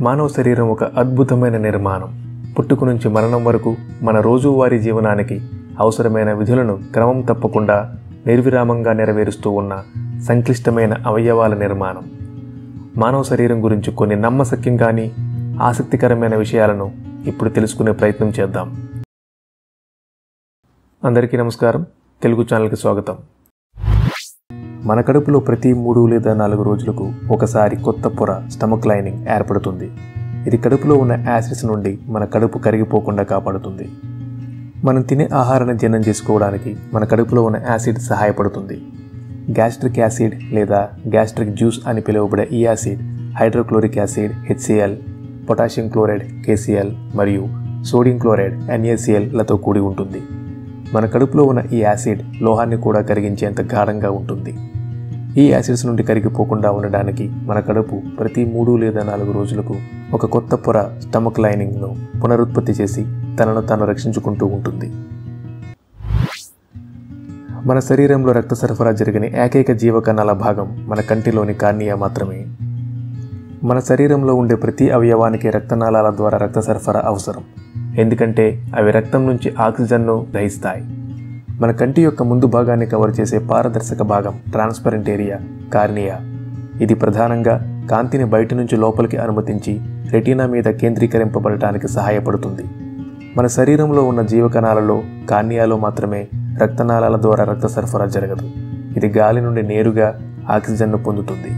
మానవ శరీరం ఒక అద్భుతమైన నిర్మాణం పుట్టుక నుంచి మరణం వరకు మన రోజువారీ జీవనానికి అవసరమైన విధులను క్రమం తప్పకుండా నిర్విరామంగా నెరవేరుస్తూ ఉన్న సంక్లిష్టమైన అవయవాల నిర్మాణం మానవ శరీరం గురించి కొన్ని నమ్మశక్యం కానీ ఆసక్తికరమైన విషయాలను ఇప్పుడు తెలుసుకునే ప్రయత్నం చేద్దాం అందరికీ నమస్కారం తెలుగు ఛానల్కి స్వాగతం మన కడుపులో ప్రతి మూడు లేదా నాలుగు రోజులకు ఒకసారి కొత్త పొర స్టమక్ లైనింగ్ ఏర్పడుతుంది ఇది కడుపులో ఉన్న యాసిడ్స్ నుండి మన కడుపు కరిగిపోకుండా కాపాడుతుంది మనం తినే ఆహారాన్ని జీర్ణం చేసుకోవడానికి మన కడుపులో ఉన్న యాసిడ్ సహాయపడుతుంది గ్యాస్ట్రిక్ యాసిడ్ లేదా గ్యాస్ట్రిక్ జ్యూస్ అని పిలువబడే ఈ acid hydrochloric acid HCl potassium chloride KCl మరియు సోడియం క్లోరైడ్ ఎన్ఏసిఎల్లతో కూడి ఉంటుంది మన కడుపులో ఉన్న ఈ యాసిడ్ లోహాన్ని కూడా కరిగించేంత గాఢంగా ఉంటుంది ఈ యాసిడ్స్ నుండి కరిగిపోకుండా ఉండడానికి మన కడుపు ప్రతి మూడు లేదా నాలుగు రోజులకు ఒక కొత్త పొర స్టమక్ లైనింగ్ను పునరుత్పత్తి చేసి తనను తాను రక్షించుకుంటూ ఉంటుంది మన శరీరంలో రక్త సరఫరా జరిగిన ఏకైక జీవకణాల భాగం మన కంటిలోని కార్నియా మాత్రమే మన శరీరంలో ఉండే ప్రతి అవయవానికి రక్తనాళాల ద్వారా రక్త సరఫరా అవసరం ఎందుకంటే అవి రక్తం నుంచి ఆక్సిజన్ను గ్రహిస్తాయి మన కంటి యొక్క ముందు భాగాన్ని కవర్ చేసే పారదర్శక భాగం ట్రాన్స్పరెంట్ ఏరియా కార్నియా ఇది ప్రధానంగా కాంతిని బయట నుంచి లోపలికి అనుమతించి రెటీనా మీద కేంద్రీకరింపబడటానికి సహాయపడుతుంది మన శరీరంలో ఉన్న జీవకణాలలో కార్నియాలో మాత్రమే రక్తనాళాల ద్వారా రక్త సరఫరా జరగదు ఇది గాలి నుండి నేరుగా ఆక్సిజన్ను పొందుతుంది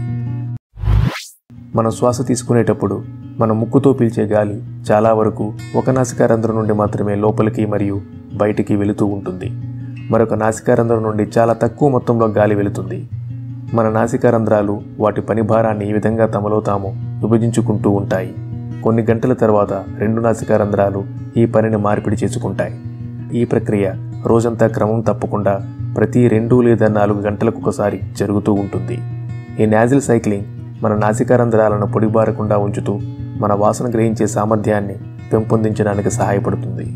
మనం శ్వాస తీసుకునేటప్పుడు మన ముక్కుతో పీల్చే గాలి చాలా వరకు ఒక నాసికారంధ్రం నుండి మాత్రమే లోపలికి మరియు బయటికి వెళుతూ ఉంటుంది మరొక నాసికారంధ్రం నుండి చాలా తక్కువ మొత్తంలో గాలి వెళుతుంది మన నాసికారంధ్రాలు వాటి పని భారాన్ని ఈ విధంగా తమలో తాము విభజించుకుంటూ ఉంటాయి కొన్ని గంటల తర్వాత రెండు నాసికారంధ్రాలు ఈ పనిని మార్పిడి చేసుకుంటాయి ఈ ప్రక్రియ రోజంతా క్రమం తప్పకుండా ప్రతి రెండు లేదా నాలుగు గంటలకు ఒకసారి జరుగుతూ ఉంటుంది ఈ నాజిల్ సైక్లింగ్ మన నాసికారంధ్రాలను పొడిబారకుండా ఉంచుతూ మన వాసన గ్రహించే సామర్థ్యాన్ని పెంపొందించడానికి సహాయపడుతుంది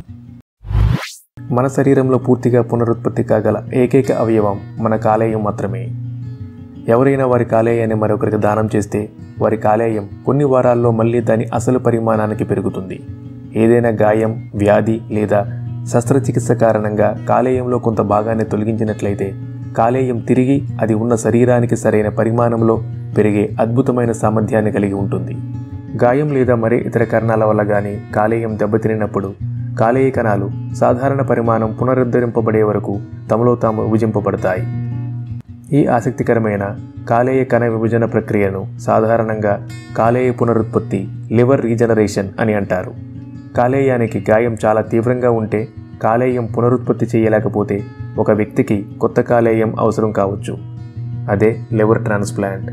మన శరీరంలో పూర్తిగా పునరుత్పత్తి కాగల ఏకైక అవయవం మన కాలేయం మాత్రమే ఎవరైనా వారి కాలేయాన్ని మరొకరికి దానం చేస్తే వారి కాలేయం కొన్ని వారాల్లో మళ్ళీ దాని అసలు పరిమాణానికి పెరుగుతుంది ఏదైనా గాయం వ్యాధి లేదా శస్త్రచికిత్స కారణంగా కాలేయంలో కొంత భాగాన్ని తొలగించినట్లయితే కాలేయం తిరిగి అది ఉన్న శరీరానికి సరైన పరిమాణంలో పెరిగే అద్భుతమైన సామర్థ్యాన్ని కలిగి ఉంటుంది గాయం లేదా మరే ఇతర కారణాల వల్ల కానీ కాలేయం దెబ్బతినినప్పుడు కాలేయ కణాలు సాధారణ పరిమాణం పునరుద్ధరింపబడే వరకు తమలో తాము విభజింపబడతాయి ఈ ఆసక్తికరమైన కాలేయ కణ విభజన ప్రక్రియను సాధారణంగా కాలేయ పునరుత్పత్తి లివర్ రీజనరేషన్ అని అంటారు కాలేయానికి గాయం చాలా తీవ్రంగా ఉంటే కాలేయం పునరుత్పత్తి చేయలేకపోతే ఒక వ్యక్తికి కొత్త కాలేయం అవసరం కావచ్చు అదే లివర్ ట్రాన్స్ప్లాంట్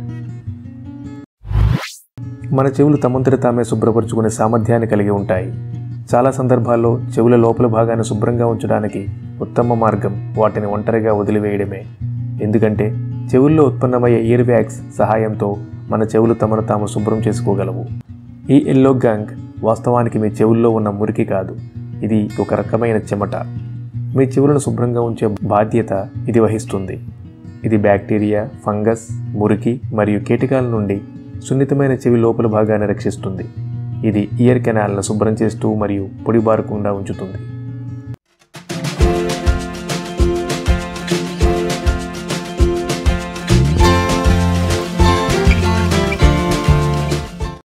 మన చెవులు తమంతట తామే శుభ్రపరుచుకునే సామర్థ్యాన్ని కలిగి ఉంటాయి చాలా సందర్భాల్లో చెవుల లోపల భాగాన్ని శుభ్రంగా ఉంచడానికి ఉత్తమ మార్గం వాటిని ఒంటరిగా వదిలివేయడమే ఎందుకంటే చెవుల్లో ఉత్పన్నమయ్యే ఇయర్ వ్యాక్స్ సహాయంతో మన చెవులు తమను తాము శుభ్రం చేసుకోగలవు ఈ ఎల్లో గ్యాంగ్ వాస్తవానికి మీ చెవుల్లో ఉన్న మురికి కాదు ఇది ఒక రకమైన చెమట మీ చెవులను శుభ్రంగా ఉంచే బాధ్యత ఇది వహిస్తుంది ఇది బ్యాక్టీరియా ఫంగస్ మురికి మరియు కీటకాల నుండి సున్నితమైన చెవి లోపల భాగాన్ని రక్షిస్తుంది ఇది ఇయర్ కెనాల్ను శుభ్రం చేస్తూ మరియు పొడిబారకుండా ఉంచుతుంది